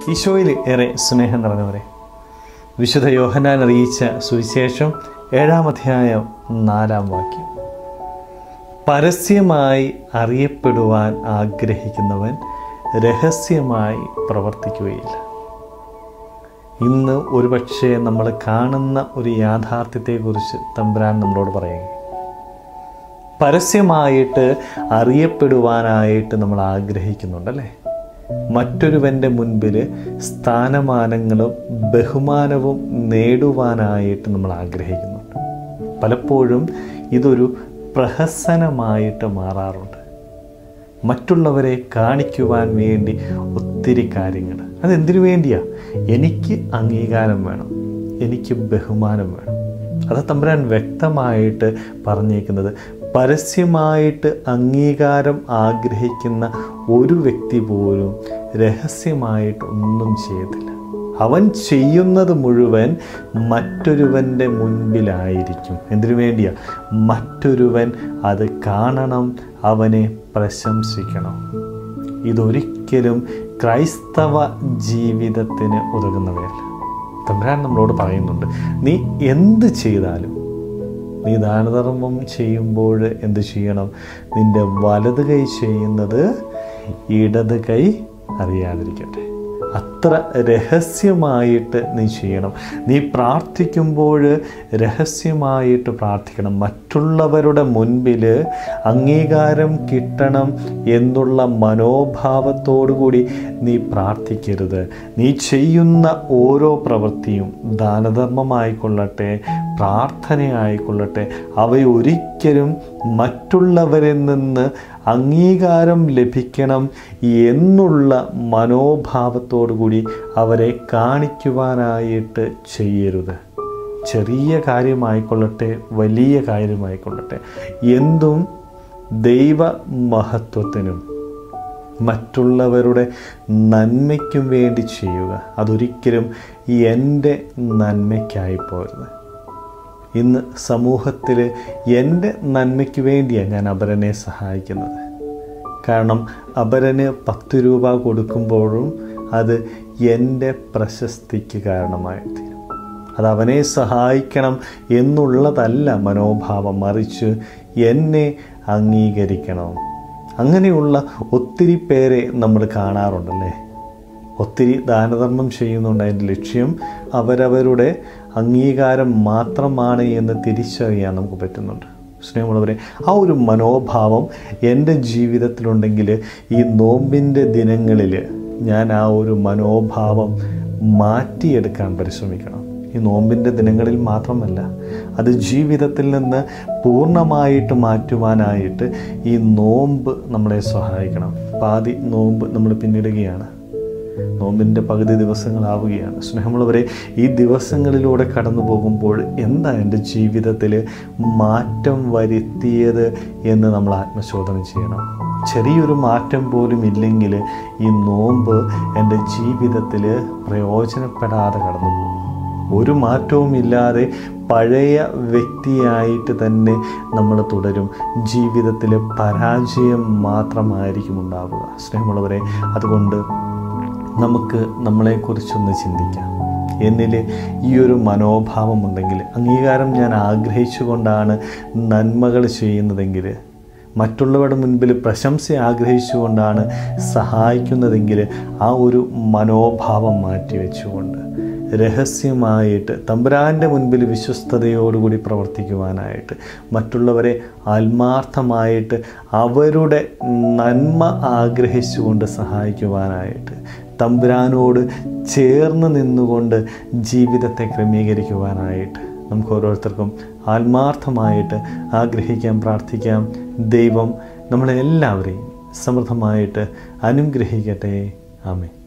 ഈശോയിൽ ഏറെ സ്നേഹം നിറഞ്ഞവരെ വിശുദ്ധ യോഹനാൻ അറിയിച്ച സുവിശേഷം ഏഴാം അധ്യായം നാലാം വാക്യം പരസ്യമായി അറിയപ്പെടുവാൻ ആഗ്രഹിക്കുന്നവൻ രഹസ്യമായി പ്രവർത്തിക്കുകയില്ല ഇന്ന് ഒരുപക്ഷെ നമ്മൾ കാണുന്ന ഒരു യാഥാർത്ഥ്യത്തെക്കുറിച്ച് തമ്പുരാൻ നമ്മളോട് പറയുക പരസ്യമായിട്ട് അറിയപ്പെടുവാനായിട്ട് നമ്മൾ ആഗ്രഹിക്കുന്നുണ്ടല്ലേ മറ്റൊരുവൻ്റെ മുൻപിൽ സ്ഥാനമാനങ്ങളും ബഹുമാനവും നേടുവാനായിട്ട് നമ്മൾ ആഗ്രഹിക്കുന്നുണ്ട് പലപ്പോഴും ഇതൊരു പ്രഹസനമായിട്ട് മാറാറുണ്ട് മറ്റുള്ളവരെ കാണിക്കുവാൻ വേണ്ടി ഒത്തിരി കാര്യങ്ങൾ അതെന്തിനു വേണ്ടിയാ എനിക്ക് അംഗീകാരം വേണം എനിക്ക് ബഹുമാനം വേണം അത് തമ്പുരാൻ വ്യക്തമായിട്ട് പറഞ്ഞേക്കുന്നത് പരസ്യമായിട്ട് അംഗീകാരം ആഗ്രഹിക്കുന്ന ഒരു വ്യക്തി പോലും രഹസ്യമായിട്ട് ഒന്നും ചെയ്യത്തില്ല അവൻ ചെയ്യുന്നത് മുഴുവൻ മറ്റൊരുവൻ്റെ മുൻപിലായിരിക്കും എന്തിനു വേണ്ടിയാ മറ്റൊരുവൻ അത് കാണണം അവനെ പ്രശംസിക്കണം ഇതൊരിക്കലും ക്രൈസ്തവ ജീവിതത്തിന് ഉതകുന്നവയല്ല തമ്പുരാൻ നമ്മളോട് പറയുന്നുണ്ട് നീ എന്ത് ചെയ്താലും നീ ദാനധർമ്മം ചെയ്യുമ്പോൾ എന്ത് ചെയ്യണം നിന്റെ വലത് കൈ ചെയ്യുന്നത് ഇടത് കൈ അറിയാതിരിക്കട്ടെ അത്ര രഹസ്യമായിട്ട് നീ ചെയ്യണം നീ പ്രാർത്ഥിക്കുമ്പോൾ രഹസ്യമായിട്ട് പ്രാർത്ഥിക്കണം മറ്റുള്ളവരുടെ മുൻപിൽ അംഗീകാരം കിട്ടണം എന്നുള്ള മനോഭാവത്തോടു കൂടി നീ പ്രാർത്ഥിക്കരുത് നീ ചെയ്യുന്ന ഓരോ പ്രവൃത്തിയും ദാനധർമ്മമായിക്കൊള്ളട്ടെ പ്രാർത്ഥനയായിക്കൊള്ളട്ടെ അവയൊരിക്കലും മറ്റുള്ളവരിൽ നിന്ന് അംഗീകാരം ലഭിക്കണം എന്നുള്ള മനോഭാവത്തോടു കൂടി അവരെ കാണിക്കുവാനായിട്ട് ചെയ്യരുത് ചെറിയ കാര്യമായിക്കൊള്ളട്ടെ വലിയ കാര്യമായിക്കൊള്ളട്ടെ എന്തും ദൈവ മഹത്വത്തിനും മറ്റുള്ളവരുടെ നന്മയ്ക്കും വേണ്ടി ചെയ്യുക അതൊരിക്കലും എൻ്റെ നന്മയ്ക്കായി പോരുത് ഇന്ന് സമൂഹത്തിൽ എൻ്റെ നന്മയ്ക്ക് വേണ്ടിയാണ് ഞാൻ അപരനെ സഹായിക്കുന്നത് കാരണം അപരന് പത്ത് രൂപ കൊടുക്കുമ്പോഴും അത് എൻ്റെ പ്രശസ്തിക്ക് കാരണമായി തീരും അത് അവനെ സഹായിക്കണം എന്നുള്ളതല്ല മനോഭാവം മറിച്ച് എന്നെ അംഗീകരിക്കണം അങ്ങനെയുള്ള ഒത്തിരി പേരെ നമ്മൾ കാണാറുണ്ടല്ലേ ഒത്തിരി ദാനധർമ്മം ചെയ്യുന്നുണ്ട് അതിൻ്റെ ലക്ഷ്യം അവരവരുടെ അംഗീകാരം മാത്രമാണ് എന്ന് തിരിച്ചറിയാൻ നമുക്ക് പറ്റുന്നുണ്ട് സ്നേഹമുള്ളവരെ ആ ഒരു മനോഭാവം എൻ്റെ ജീവിതത്തിലുണ്ടെങ്കിൽ ഈ നോമ്പിൻ്റെ ദിനങ്ങളിൽ ഞാൻ ആ ഒരു മനോഭാവം മാറ്റിയെടുക്കാൻ പരിശ്രമിക്കണം ഈ നോമ്പിൻ്റെ ദിനങ്ങളിൽ മാത്രമല്ല അത് ജീവിതത്തിൽ നിന്ന് പൂർണ്ണമായിട്ട് മാറ്റുവാനായിട്ട് ഈ നോമ്പ് നമ്മളെ സഹായിക്കണം പാതി നോമ്പ് നമ്മൾ പിന്നിടുകയാണ് നോമ്പിൻ്റെ പകുതി ദിവസങ്ങളാവുകയാണ് സ്നേഹമുള്ളവരെ ഈ ദിവസങ്ങളിലൂടെ കടന്നു പോകുമ്പോൾ എന്താ എൻ്റെ ജീവിതത്തിൽ മാറ്റം വരുത്തിയത് എന്ന് നമ്മൾ ആത്മശോധന ചെയ്യണം ചെറിയൊരു മാറ്റം പോലും ഇല്ലെങ്കിൽ ഈ നോമ്പ് എൻ്റെ ജീവിതത്തിൽ പ്രയോജനപ്പെടാതെ കടന്നു പോകും ഒരു മാറ്റവും ഇല്ലാതെ പഴയ വ്യക്തിയായിട്ട് തന്നെ നമ്മൾ തുടരും ജീവിതത്തിൽ പരാജയം മാത്രമായിരിക്കും ഉണ്ടാവുക സ്നേഹമുള്ളവരെ അതുകൊണ്ട് നമുക്ക് നമ്മളെക്കുറിച്ചൊന്ന് ചിന്തിക്കാം എന്നിൽ ഈ ഒരു മനോഭാവമുണ്ടെങ്കിൽ അംഗീകാരം ഞാൻ ആഗ്രഹിച്ചുകൊണ്ടാണ് നന്മകൾ ചെയ്യുന്നതെങ്കിൽ മറ്റുള്ളവരുടെ മുൻപിൽ പ്രശംസ ആഗ്രഹിച്ചുകൊണ്ടാണ് സഹായിക്കുന്നതെങ്കിൽ ആ ഒരു മനോഭാവം മാറ്റിവെച്ചുകൊണ്ട് രഹസ്യമായിട്ട് തമ്പുരാൻ്റെ മുൻപിൽ വിശ്വസ്തയോടുകൂടി പ്രവർത്തിക്കുവാനായിട്ട് മറ്റുള്ളവരെ ആത്മാർത്ഥമായിട്ട് അവരുടെ നന്മ ആഗ്രഹിച്ചുകൊണ്ട് സഹായിക്കുവാനായിട്ട് തമ്പുരാനോട് ചേർന്ന് നിന്നുകൊണ്ട് ജീവിതത്തെ ക്രമീകരിക്കുവാനായിട്ട് നമുക്ക് ഓരോരുത്തർക്കും ആത്മാർത്ഥമായിട്ട് ആഗ്രഹിക്കാം പ്രാർത്ഥിക്കാം ദൈവം നമ്മളെല്ലാവരെയും സമൃദ്ധമായിട്ട് അനുഗ്രഹിക്കട്ടെ ആമേ